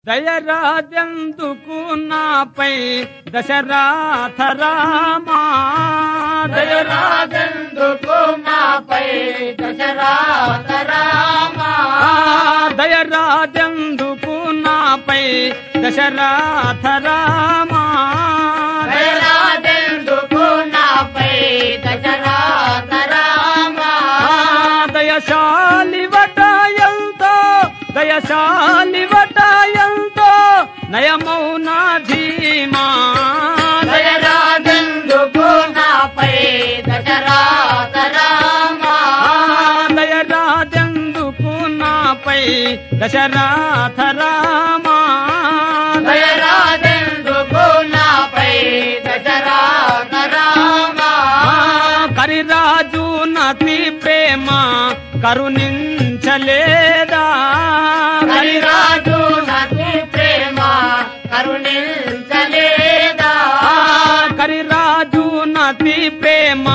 దయరాజందుకు నాపై దశరాథ రామా దయరాజందుకు నాపై దశరాత రామా దయరాజందుకు నాపై దశరాథ రామా దయరాజందుకు నాపై దశరాత రామా దయశాలి వటాయంతో దయశాలి వటాయంతో నయమౌన ధీమా దయరాజందుకు నాపై దశరాత రామా దయరాజందుకు నాపై దశరాథ రామా దయరాజందుకు నాపై దశరాత రామా కరిరాజు నతి ప్రేమ కరుణించలేదా హరిరాజు నది ప్రేమ కరుణించలేదా కరిరాజు నతి ప్రేమ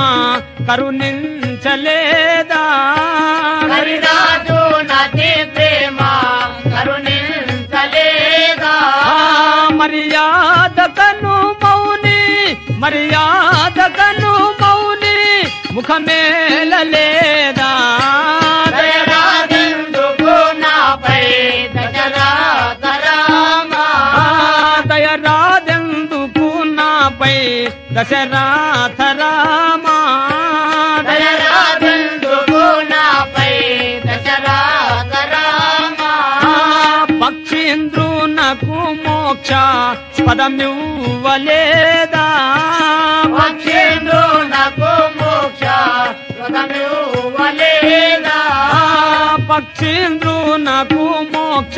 కరుణించలేదా హరిరాజు నది ప్రేమ కరుణించలేదా మర్యాద కను మౌని మర్యాద కను మౌని ముఖమేలలేదా దయరాజందుకు నాపై దశరాత రామా దయరాజందుకు నాపై దశరాథ రామా దయరాజందుకు నాపై దశరాత రామా పక్షీంద్రునకు మోక్ష పదమివ్వలేదా పక్షేంద్రునకు మోక్ష స్వతమివ్వలేదా పక్షీంద్రునకు మోక్ష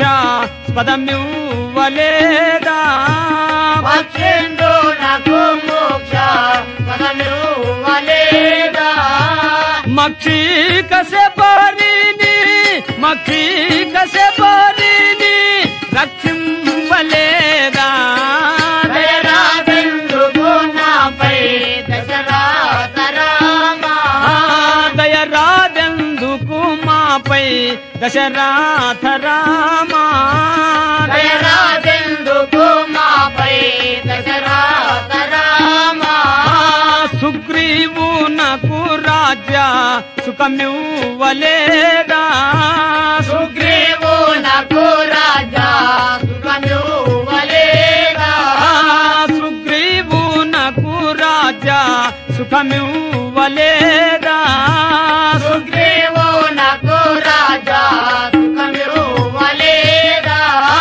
పదమివ్వలేదా పక్షేంద్రునకు మోక్ష స్వతమివ్వలేదా మక్షీ కసే పరిని మక్షీ కసే పరిని రక్షింపలేదా దయరాజందుకు నాపై దశరాత రామా దయరాజందుకు మాపై దశరాథ రామా దయరాజందుకు మాపై దశరాత రామా సుగ్రీవునకు రాజ్య సుఖమివ్వలేదా సుగ్రీవునకు రాజా సుఖమివ్వలేదా సుగ్రీవునకు రాజ్య సుఖమివ్వలేదా సుగ్రీవునకు రాజా సుఖమివ్వలేదా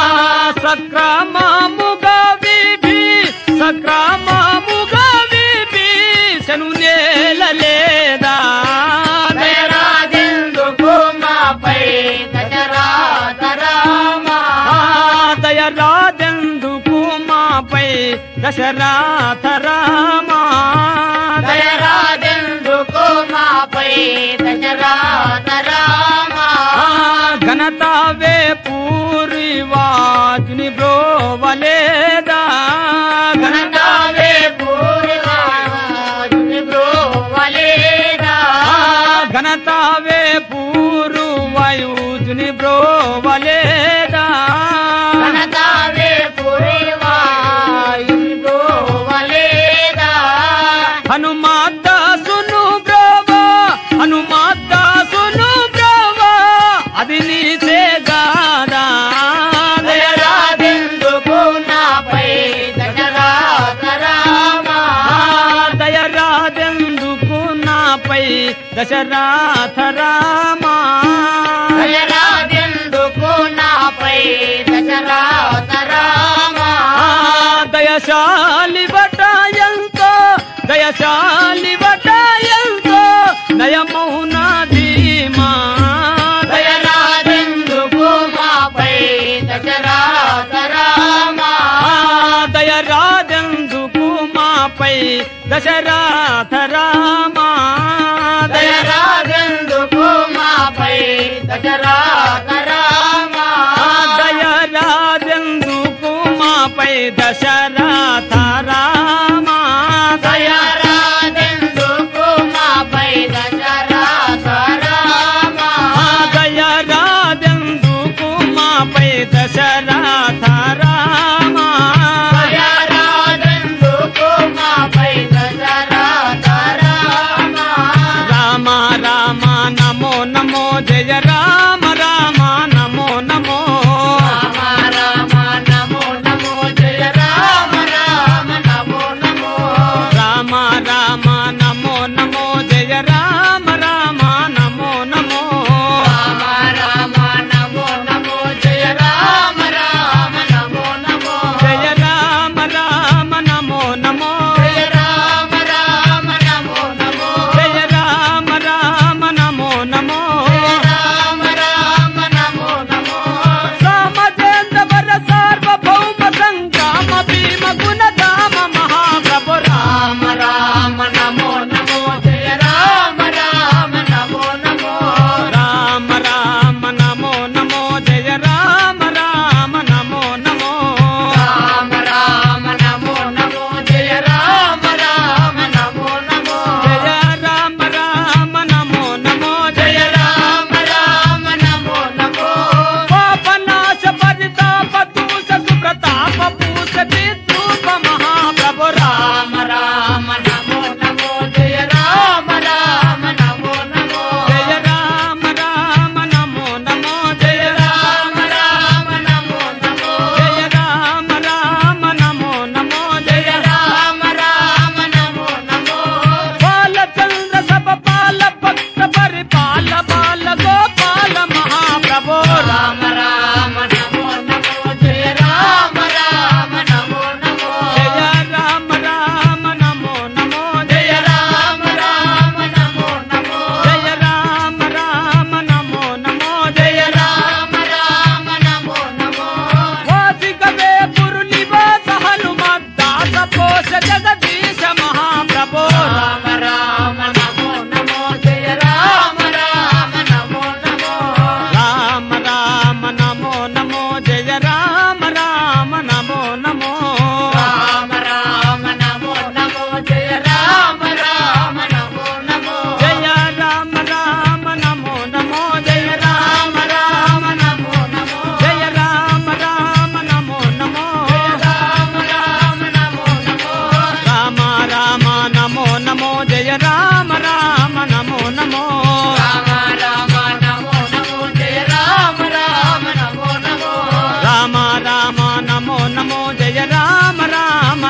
సక్రమముగా విభి సక్రమముగా విభి శను నేలలేదా దయరాజందుకు మాపై దశరాత రామా దయరాజందుకు మాపై దశరాథ రామా దయరాజందుకు మాపై దశరాత రామా ఘనతావే పూరివాజుని బ్రోవలేదా ఘనతావే పూర్వాజుని బ్రోవలేదా ఘనతావే పూరు వాయుజుని బ్రోవలేదా ఘనతావే పూర్వాజుని బ్రోవలేదా హనుమాదాసును బ్రోవా హనుమాదాసును బ్రోవా అది నీసే గాదా దయరాజందుకు నాపై దశరాత రామా దయరాజందుకు నాపై దశరాథ రామా దయరాజందుకు నాపై దశరాత రామా దయశాలి వటాయంతో దయశాలి వటాయంతో నయమౌన ధీమా దయరాజందుకు మాపై దశరాత రామా దయరాజందుకు మాపై దశరాథ రామా దయరాజందుకు మాపై దశరాత రామా దయరాజందుకు మాపై దశరాథ రామా దయరాజందుకు మాపై దశరాత రామా దయరాజందుకు మాపై దశరథ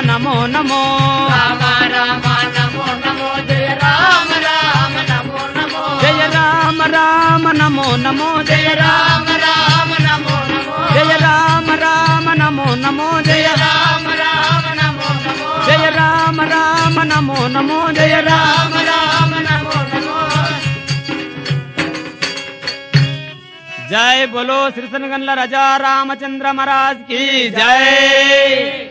నమో నమో రామ రామ నమో నమో జయ రామ రామ నమో నమో జయ రామ రామ నమో నమో జయ జయ రామ రామ నమో నమో జయ రామ రామ నమో నమో జయ రామ రామ నమో నమో జయ రామ రామ నమో నమో జయ రామ రామ రామ నమో నమో జై బోలో శ్రీసనగండ్ల రజా రామచంద్ర మహారాజ్ की जय